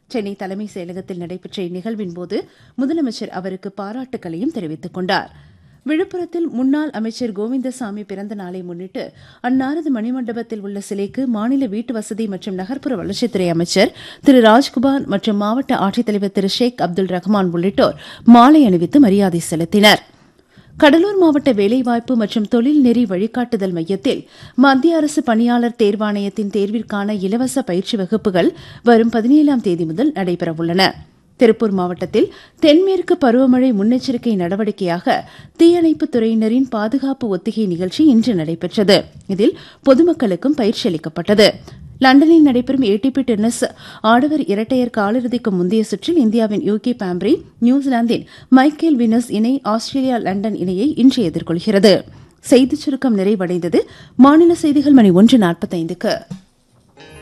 சென்னை தலைமைச் செயலகத்தில் நடைபெற்ற இந்நிகழ்வின் போது முதலமைச்சர் அவருக்கு பாராட்டுக்களையும் தெரிவித்துக் கொண்டார் விழுப்புரத்தில் முன்னாள் அமைச்சர் கோவிந்தசாமி பிறந்த நாளை முன்னிட்டு அன்னாரது மணிமண்டபத்தில் உள்ள சிலைக்கு மாநில வீட்டு வசதி மற்றும் நகர்ப்புற வளர்ச்சித்துறை அமைச்சர் திரு ராஜ்குமார் மற்றும் மாவட்ட ஆட்சித்தலைவர் திரு ஷேக் அப்துல் ரஹ்மான் உள்ளிட்டோர் மாலை அணிவித்து மரியாதை செலுத்தினர் கடலூர் மாவட்ட வேலைவாய்ப்பு மற்றும் தொழில் நெறி வழிகாட்டுதல் மையத்தில் மத்திய அரசு பணியாளர் தேர்வாணையத்தின் தேர்விற்கான இலவச பயிற்சி வகுப்புகள் வரும் பதினேழாம் தேதி முதல் நடைபெறவுள்ளன திருப்பூர் மாவட்டத்தில் தென்மேற்கு பருவமழை முன்னெச்சரிக்கை நடவடிக்கையாக தீயணைப்புத் துறையினரின் பாதுகாப்பு ஒத்திகை நிகழ்ச்சி இன்று நடைபெற்றது இதில் பொதுமக்களுக்கும் பயிற்சி அளிக்கப்பட்டது லண்டனில் நடைபெறும் ஏடிபி டென்னிஸ் ஆடவர் இரட்டையர் காலிறுதிக்கு முந்தைய சுற்றில் இந்தியாவின் யூகி பாம்ப்ரி நியூசிலாந்தின் மைக்கேல் வினஸ் இணை ஆஸ்திரேலியா லண்டன் இணையை இன்று எதிர்கொள்கிறது செய்திச் சுருக்கம் நிறைவடைந்தது மாநில செய்திகள் மணி ஒன்று நாற்பத்தைந்துக்கு